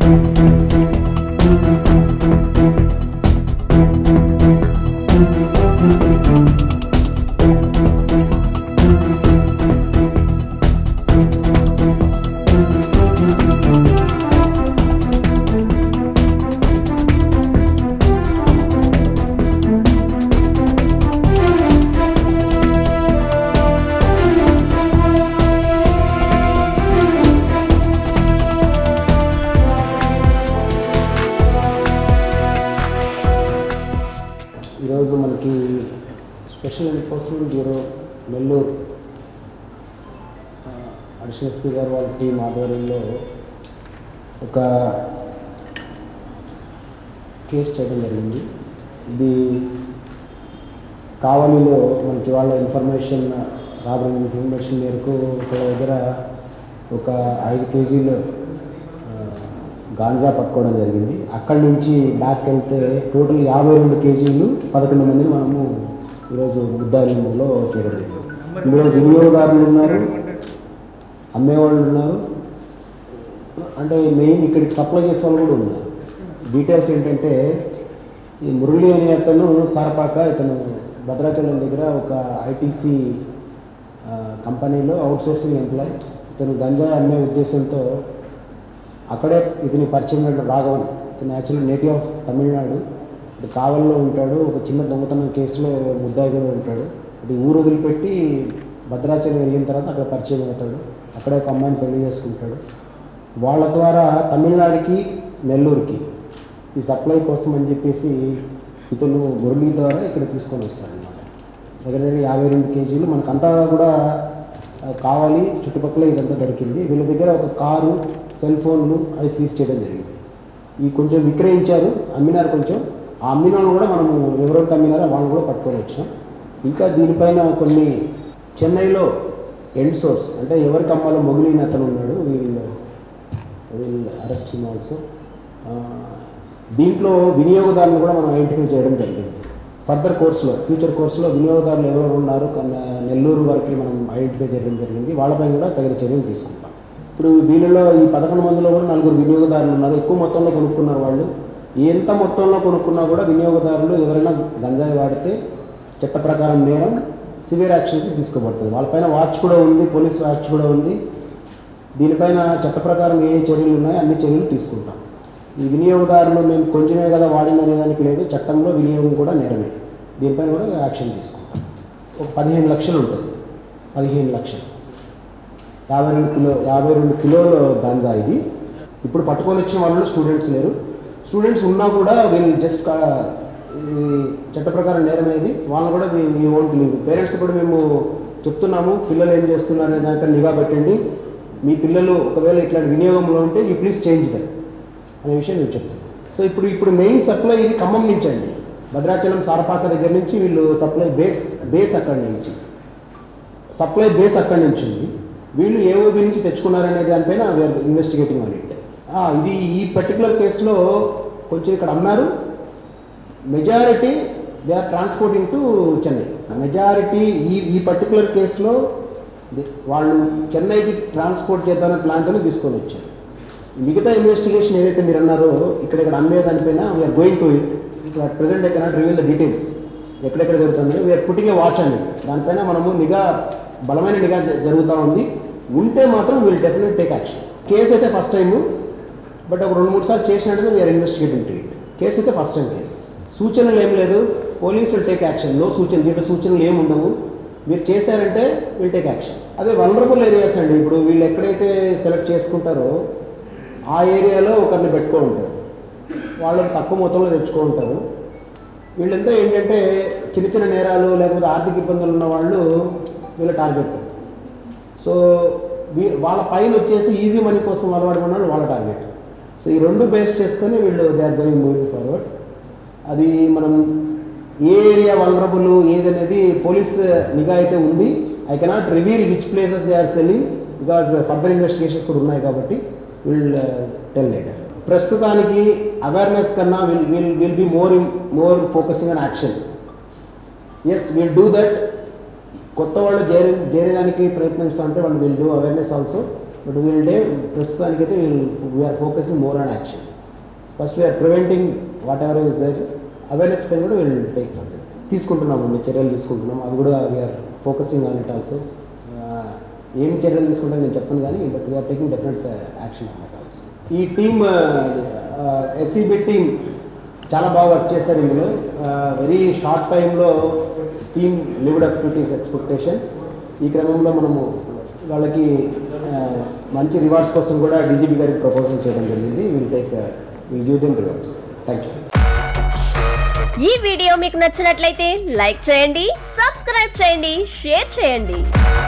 ఈరోజు మనకి special enforcement bureau Nellore ఆ, అడిషనల్ ఎస్పీ గారు వాళ్ళ టీం ఆధ్వర్యంలో ఒక కేసు చేయడం జరిగింది ఇది కావలిలో మనకి వాళ్ళ ఇన్ఫర్మేషన్ రాబడిన ఇన్ఫర్మేషన్ మేరకు ఒక దగ్గర ఒక ఐదు కేజీలు ఆ, గాంజా పట్టుకోవడం జరిగింది అక్కడి నుంచి బ్యాక్ వెళ్తే టోటల్ యాభై రెండు కేజీలు పదకొండు మందిని మనము ఈరోజు ముద్దాయిలో చేయడం జరిగింది ఇందులో వినియోగదారులు ఉన్నారు అమ్మేవాళ్ళు ఉన్నారు అంటే మెయిన్ ఇక్కడికి సప్లై చేసే వాళ్ళు కూడా ఉన్నారు డీటెయిల్స్ ఏంటంటే ఈ మురళి అనే అతను సారపాక ఇతను భద్రాచలం దగ్గర ఒక ఐటీసీ కంపెనీలో అవుట్సోర్సింగ్ ఎంప్లాయ్ ఇతను గంజాయి అమ్మే ఉద్దేశంతో అక్కడే ఇతని పరిచయం అయిన రాఘవన్ ఇతను యాక్చువల్లీ నేటివ్ ఆఫ్ తమిళనాడు ఇటు కావల్లో ఉంటాడు ఒక చిన్న దొంగతనం కేసులో ముద్దాయి కూడా ఉంటాడు ఇటు ఊరు వదిలిపెట్టి భద్రాచలం వెళ్ళిన తర్వాత అక్కడ పరిచయం అవుతాడు అక్కడే ఒక అమ్మాయిని పెళ్లి చేసుకుంటాడు వాళ్ళ ద్వారా తమిళనాడుకి నెల్లూరుకి ఈ సప్లై కోసం అని చెప్పేసి ఇతను మురళి ద్వారా ఇక్కడ తీసుకొని వస్తాడనమాట దగ్గర దగ్గర యాభై రెండు కేజీలు మనకంతా కూడా ఆ, కావాలి చుట్టుపక్కల ఇదంతా దొరికింది వీళ్ళ దగ్గర ఒక కారు సెల్ ఫోన్లు అవి సీజ్ చేయడం జరిగింది ఈ కొంచెం విక్రయించారు అమ్మినారు కొంచెం ఆ అమ్మిన వాళ్ళు కూడా మనము ఎవరెవరికి అమ్మినారో వాళ్ళని కూడా పట్టుకొని వచ్చాం ఇంకా దీనిపైన కొన్ని చెన్నైలో ఎండ్ సోర్స్ అంటే ఎవరికి అమ్మాలో మొగిలిన అతను ఉన్నాడు వీళ్ళు వీళ్ళు అరెస్ట్ హిమ్ ఆల్సో దీంట్లో వినియోగదారులను కూడా మనం ఐడెంటిఫై చేయడం జరిగింది ఫర్దర్ కోర్సులో ఫ్యూచర్ కోర్సులో వినియోగదారులు ఎవరెవరు ఉన్నారు కన్నా నెల్లూరు వరకు మనం ఐడెంటిఫై చేయడం జరిగింది వాళ్ళపైన కూడా తగిన చర్యలు తీసుకుంటాం ఇప్పుడు వీళ్ళలో ఈ పదకొండు మందిలో కూడా నలుగురు వినియోగదారులు ఉన్నారు ఎక్కువ మొత్తంలో కొనుక్కున్నారు వాళ్ళు ఎంత మొత్తంలో కొనుక్కున్నా కూడా వినియోగదారులు ఎవరైనా గంజాయి వాడితే చట్ట ప్రకారం నేరం సివియర్ యాక్షన్కి తీసుకోబడుతుంది వాళ్ళపైన వాచ్ కూడా ఉంది పోలీస్ వాచ్ కూడా ఉంది దీనిపైన చట్ట ప్రకారం ఏ ఏ చర్యలు ఉన్నాయో అన్ని చర్యలు తీసుకుంటాం ఈ వినియోగదారులు మేము కొంచెమే కదా వాడింది అనేదానికి లేదు చట్టంలో వినియోగం కూడా నేరమే దీనిపైన కూడా యాక్షన్ తీసుకుంటాం ఒక పదిహేను లక్షలు ఉంటుంది పదిహేను లక్షలు యాభై రెండు కిలో యాభై రెండు కిలోల గాంజా ఇది ఇప్పుడు పట్టుకొని వచ్చిన వాళ్ళు స్టూడెంట్స్ లేరు స్టూడెంట్స్ ఉన్నా కూడా వీళ్ళు జస్ట్ చట్ట ప్రకారం నేరమేది వాళ్ళని కూడా మీ ఓన్ లీవ్ పేరెంట్స్ కూడా మేము చెప్తున్నాము పిల్లలు ఏం చేస్తున్నారు అనే దానిపై నిఘా పెట్టండి మీ పిల్లలు ఒకవేళ ఇట్లాంటి వినియోగంలో ఉంటే యూ ప్లీజ్ చేంజ్ దమ్ అనే విషయం నేను చెప్తున్నాను సో ఇప్పుడు ఇప్పుడు మెయిన్ సప్లై ఇది ఖమ్మం నుంచి అండి భద్రాచలం సారపాక దగ్గర నుంచి వీళ్ళు సప్లై బేస్ బేస్ అక్కడి నుంచి సప్లై బేస్ అక్కడి నుంచి ఉంది వీళ్ళు ఏఓబి నుంచి తెచ్చుకున్నారనే దానిపైన వీఆర్ ఇన్వెస్టిగేటింగ్ ఆన్ ఇట్ ఇది ఈ పర్టికులర్ కేసులో కొంచెం ఇక్కడ అమ్మారు majority they are transporting to Chennai majority ఈ ఈ పర్టికులర్ కేసులో వాళ్ళు చెన్నైకి ట్రాన్స్పోర్ట్ చేద్దామనే ప్లాన్తోనే తీసుకొని వచ్చారు మిగతా ఇన్వెస్టిగేషన్ ఏదైతే మీరు అన్నారో ఇక్కడ ఇక్కడ అమ్మే దానిపైన వీఆర్ గోయింగ్ టు ఇట్ ఇప్పుడు at present I cannot reveal the details ఎక్కడెక్కడ జరుగుతుంది వీఆర్ పుట్టింగ్ ఏ వాచ్ అని దానిపైన మనము నిఘా బలమైన నిఘా జ- జరుగుతూ ఉంది ఉంటే మాత్రం we'll definite take action case అయితే ఫస్ట్ టైము బట్ ఒక రెండు మూడు సార్లు చేసినట్టుగా we're investigating to it case అయితే ఫస్ట్ టైం కేసు సూచనలు ఏం లేదు పోలీసులు టేక్ యాక్షన్ నో సూచన దీంట్లో సూచనలు ఏమి ఉండవు మీరు చేశారంటే విల్ టేక్ యాక్షన్ అదే వనరబుల్ ఏరియాస్ అండి ఇప్పుడు వీళ్ళు ఎక్కడైతే సెలెక్ట్ చేసుకుంటారో ఆ ఏరియాలో ఒకరిని పెట్టుకో ఉంటారు వాళ్ళకి తక్కువ మొత్తంలో తెచ్చుకో ఉంటారు వీళ్ళంతా ఏంటంటే చిన్న చిన్న నేరాలు లేకపోతే ఆర్థిక ఇబ్బందులు ఉన్న వాళ్ళు వీళ్ళ టార్గెట్ సో వీ వాళ్ళ పైన వచ్చేసి ఈజీ మనీ కోసం అలవాటు ఉన్న వాళ్ళు వాళ్ళ టార్గెట్ సో ఈ రెండు బేస్ చేసుకొని వీళ్ళు they are going moving forward అది మనం ఏ ఏరియా వనరబుల్ ఏదనేది పోలీస్ నిఘా అయితే ఉంది I cannot reveal which places they are selling because further investigations కూడా ఉన్నాయి కాబట్టి విల్ టెల్ లేటర్ ప్రస్తుతానికి అవేర్నెస్ కన్నా will will will be more more focusing on action yes will do that కొత్త వాళ్ళు చేరి చేరేదానికి ప్రయత్నిస్తూ ఉంటే వాళ్ళు will do awareness also but we'll day ప్రస్తుతానికైతే we'll we're focusing more on action first we're preventing whatever is there awareness పైన కూడా వీల్ టేక్ ఫర్ తీసుకుంటున్నాము అండి చర్యలు తీసుకుంటున్నాం అది కూడా we're focusing on it also ఏం చర్యలు తీసుకుంటాం నేను చెప్పను కానీ but we're taking definite action అన్నమాట ఆల్సో ఈ టీమ్ ఎస్సీబీ టీమ్ చాలా బాగా వర్క్ చేశారు ఇందులో వెరీ షార్ట్ టైంలో team lived up to teams expectations ఈ క్రమంలో మనము వాళ్ళకి ఆ, మంచి రివార్డ్స్ కోసం కూడా డీజీపీ గారికి ప్రపోజల్ చేయడం జరిగింది will take will give them rewards thank you ఈ వీడియో మీకు నచ్చినట్లయితే లైక్ చేయండి సబ్స్క్రైబ్ చేయండి షేర్ చేయండి